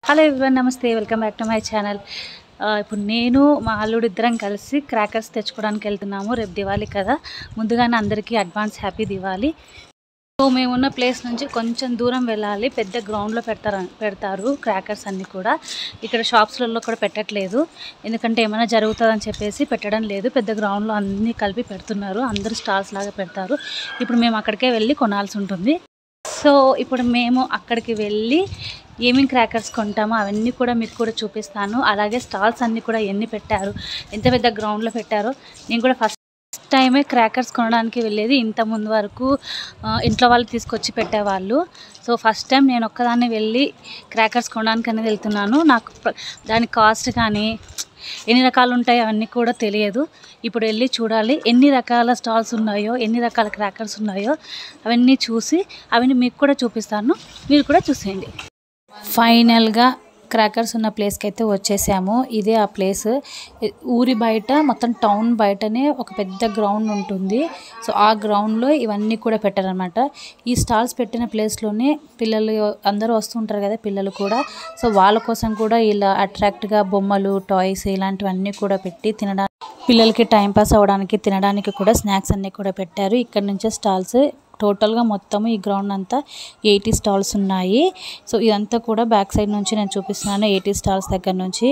hello everyone నమస్తే welcome back to my channel ఇప్పుడు నేను మా అల్లుడు ఇద్దరం కలిసి క్రాకర్స్ తెచ్చుకోవడానికి వెళ్తున్నాము రేపు దివాళీ కదా ముందుగానే అందరికీ అడ్వాన్స్ హ్యాపీ దివాళీ సో మేమున్న ప్లేస్ నుంచి కొంచెం దూరం వెళ్ళాలి పెద్ద గ్రౌండ్లో పెడతారు పెడతారు క్రాకర్స్ అన్నీ కూడా ఇక్కడ షాప్స్లలో కూడా పెట్టట్లేదు ఎందుకంటే ఏమైనా జరుగుతుందని చెప్పేసి పెట్టడం లేదు పెద్ద గ్రౌండ్లో అన్నీ కలిపి పెడుతున్నారు అందరూ స్టాల్స్ లాగా పెడతారు ఇప్పుడు మేము అక్కడికే వెళ్ళి కొనాల్సి ఉంటుంది సో ఇప్పుడు మేము అక్కడికి వెళ్ళి ఏమేమి క్రాకర్స్ కొంటామో అవన్నీ కూడా మీకు కూడా చూపిస్తాను అలాగే స్టాల్స్ అన్నీ కూడా ఎన్ని పెట్టారు ఎంత పెద్ద గ్రౌండ్లో పెట్టారో నేను కూడా ఫస్ట్ టైమే క్రాకర్స్ కొనడానికి వెళ్ళేది ఇంత ముందు వరకు ఆ, ఇంట్లో వాళ్ళు తీసుకొచ్చి పెట్టేవాళ్ళు సో ఫస్ట్ టైం నేను ఒక్కదాన్ని వెళ్ళి క్రాకర్స్ కొనడానికి అనేది వెళ్తున్నాను నాకు ప్ర- దాని కాస్ట్ కానీ ఎన్ని రకాలు ఉంటాయి అవన్నీ కూడా తెలియదు ఇప్పుడు వెళ్ళి చూడాలి ఎన్ని రకాల స్టాల్స్ ఉన్నాయో ఎన్ని రకాల క్రాకర్స్ ఉన్నాయో అవన్నీ చూసి అవన్నీ మీకు కూడా చూపిస్తాను మీరు కూడా చూసేయండి ఫైనల్గా క్రాకర్స్ ఉన్న ప్లేస్కి అయితే వచ్చేసాము ఇదే ఆ ప్లేస్ ఊరి బయట మొత్తం టౌన్ బయటనే ఒక పెద్ద గ్రౌండ్ ఉంటుంది సో ఆ గ్రౌండ్లో ఇవన్నీ కూడా పెట్టారనమాట ఈ స్టాల్స్ పెట్టిన ప్లేస్లోనే పిల్లలు అందరూ వస్తుంటారు కదా పిల్లలు కూడా సో వాళ్ళ కోసం కూడా ఇలా అట్రాక్ట్గా బొమ్మలు టాయ్స్ ఇలాంటివన్నీ కూడా పెట్టి తినడానికి పిల్లలకి టైం పాస్ అవ్వడానికి తినడానికి కూడా స్నాక్స్ అన్నీ కూడా పెట్టారు ఇక్కడ నుంచే స్టాల్స్ టోటల్గా మొత్తం ఈ గ్రౌండ్ అంతా ఎయిటీ స్టాల్స్ ఉన్నాయి సో ఇదంతా కూడా బ్యాక్ సైడ్ నుంచి నేను చూపిస్తున్నాను ఎయిటీ స్టాల్స్ దగ్గర నుంచి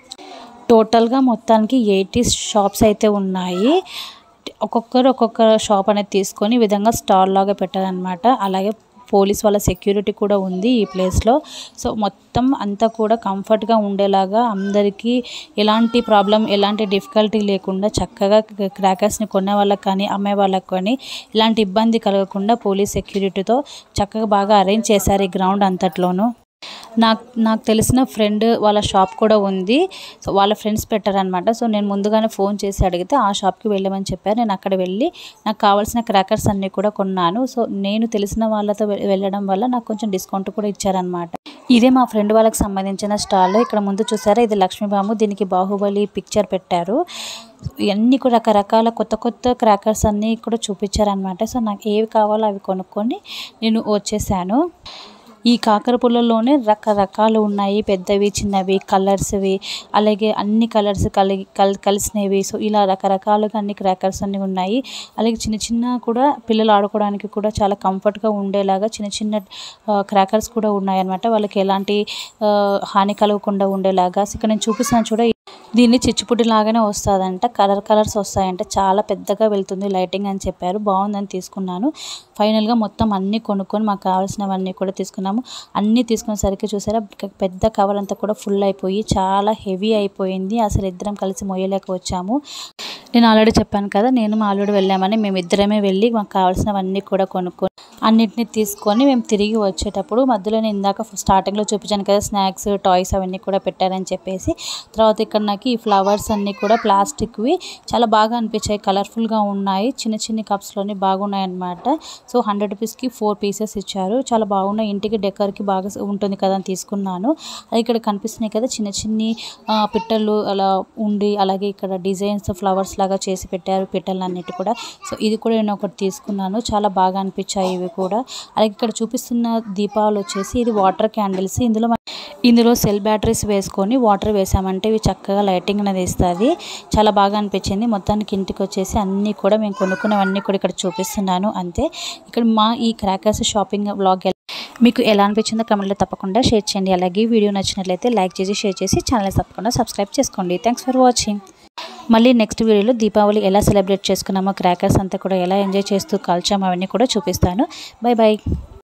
టోటల్గా మొత్తానికి ఎయిటీ షాప్స్ అయితే ఉన్నాయి ఒక్కొక్కరు ఒక్కొక్క షాప్ అనేది తీసుకొని ఈ విధంగా స్టాల్ లాగా పెట్టారనమాట అలాగే పోలీస్ వాళ్ళ సెక్యూరిటీ కూడా ఉంది ఈ ప్లేస్లో సో మొత్తం అంతా కూడా కంఫర్ట్గా ఉండేలాగా అందరికీ ఎలాంటి ప్రాబ్లం ఎలాంటి డిఫికల్టీ లేకుండా చక్కగా క్రాకర్స్ని కొనే వాళ్ళకి కానీ అమ్మే వాళ్ళకి కానీ ఎలాంటి ఇబ్బంది కలగకుండా పోలీస్ సెక్యూరిటీతో చక్కగా బాగా అరేంజ్ చేశారు ఈ గ్రౌండ్ అంతట్లోనూ నాకు నాకు తెలిసిన ఫ్రెండ్ వాళ్ళ షాప్ కూడా ఉంది సో వాళ్ళ ఫ్రెండ్స్ పెట్టారనమాట సో నేను ముందుగానే ఫోన్ చేసి అడిగితే ఆ షాప్కి వెళ్ళమని చెప్పారు నేను అక్కడ వెళ్ళి నాకు కావాల్సిన క్రాకర్స్ అన్నీ కూడా కొన్నాను సో నేను తెలిసిన వాళ్ళతో వె- వెళ్ళడం వల్ల నాకు కొంచెం డిస్కౌంట్ కూడా ఇచ్చారనమాట ఇదే మా ఫ్రెండ్ వాళ్ళకి సంబంధించిన స్టాల్ ఇక్కడ ముందు చూసారా ఇది లక్ష్మీబాము దీనికి బాహుబలి పిక్చర్ పెట్టారు ఇవన్నీ కూడా రకరకాల కొత్త కొత్త క్రాకర్స్ అన్నీ కూడా చూపించారనమాట సో నాకు ఏవి కావాలో అవి కొనుక్కొని నేను వచ్చేసాను ఈ కాకర పుల్లల్లోనే రకరకాలు ఉన్నాయి పెద్దవి చిన్నవి కలర్స్వి అలాగే అన్ని కలర్స్ కలిగి కల్ కలిసినవి సో ఇలా రకరకాలుగా అన్ని క్రాకర్స్ అన్ని ఉన్నాయి అలాగే చిన్న చిన్న కూడా పిల్లలు ఆడుకోవడానికి కూడా చాలా కంఫర్ట్గా ఉండేలాగా చిన్న చిన్న క్రాకర్స్ కూడా ఉన్నాయి అనమాట వాళ్ళకి ఎలాంటి ఆ, హాని కలగకుండా ఉండేలాగా సో ఇక్కడ నేను చూపిస్తున్నాను చూడ దీన్ని చిచ్చుపుడి లాగానే వస్తుందంట కలర్ కలర్స్ వస్తాయంట చాలా పెద్దగా వెళ్తుంది లైటింగ్ అని చెప్పారు బాగుందని తీసుకున్నాను ఫైనల్గా మొత్తం అన్నీ కొనుక్కొని మాకు కావాల్సినవన్నీ కూడా తీసుకున్నాము అన్నీ తీసుకునేసరికి చూసారా పె- పెద్ద కవర్ అంతా కూడా ఫుల్ అయిపోయి చాలా హెవీ అయిపోయింది అసలు ఇద్దరం కలిసి మొయ్యలేక వచ్చాము నేను ఆల్రెడీ చెప్పాను కదా నేను మా ఆల్రెడీ వెళ్ళామని మేము ఇద్దరమే వెళ్ళి మాకు కావాల్సినవన్నీ కూడా కొనుక్కొని అన్నిటిని తీసుకొని మేము తిరిగి వచ్చేటప్పుడు మధ్యలో నేను ఇందాక స్టార్టింగ్లో చూపించాను కదా స్నాక్స్ టాయ్స్ అవన్నీ కూడా పెట్టారని చెప్పేసి తర్వాత ఇక్కడ నాకు ఈ ఫ్లవర్స్ అన్నీ కూడా ప్లాస్టిక్వి చాలా బాగా అనిపించాయి కలర్ఫుల్గా ఉన్నాయి చిన్న చిన్న కప్స్లోని బాగున్నాయి అన్నమాట సో హండ్రెడ్ రూపీస్కి ఫోర్ పీసెస్ ఇచ్చారు చాలా బాగున్నాయి ఇంటికి డెకర్కి బాగా ఉంటుంది కదా అని తీసుకున్నాను అది ఇక్కడ కనిపిస్తున్నాయి కదా చిన్న చిన్ని ఆ, పిట్టలు అలా ఉండి అలాగే ఇక్కడ డిజైన్స్ ఫ్లవర్స్ లాగా చేసి పెట్టారు పిట్టలు అన్నిటి కూడా సో ఇది కూడా నేను ఒకటి తీసుకున్నాను చాలా బాగా అనిపించాయి ఇవి కూడా అలాగే ఇక్కడ చూపిస్తున్న దీపాలు వచ్చేసి ఇది వాటర్ క్యాండిల్స్ ఇందులో మన- ఇందులో సెల్ బ్యాటరీస్ వేసుకొని వాటర్ వేసామంటే ఇవి చక్కగా లైటింగ్ అనేది ఇస్తుంది చాలా బాగా అనిపించింది మొత్తానికి ఇంటికి వచ్చేసి అన్నీ కూడా మేము కొనుక్కున్నవన్నీ కూడా ఇక్కడ చూపిస్తున్నాను అంతే ఇక్కడ మా ఈ క్రాకర్స్ షాపింగ్ బ్లాగ్ మీకు ఎలా అనిపించిందో కమెంట్లో తప్పకుండా షేర్ చేయండి అలాగే వీడియో నచ్చినట్లయితే లైక్ చేసి షేర్ చేసి ఛానల్ తప్పకుండా సబ్స్క్రైబ్ చేసుకోండి థ్యాంక్స్ ఫర్ వాచింగ్ మళ్ళీ నెక్స్ట్ వీడియోలో దీపావళి ఎలా సెలబ్రేట్ చేసుకున్నామో క్రాకర్స్ అంతా కూడా ఎలా ఎంజాయ్ చేస్తూ కాల్చామో అవన్నీ కూడా చూపిస్తాను బై బాయ్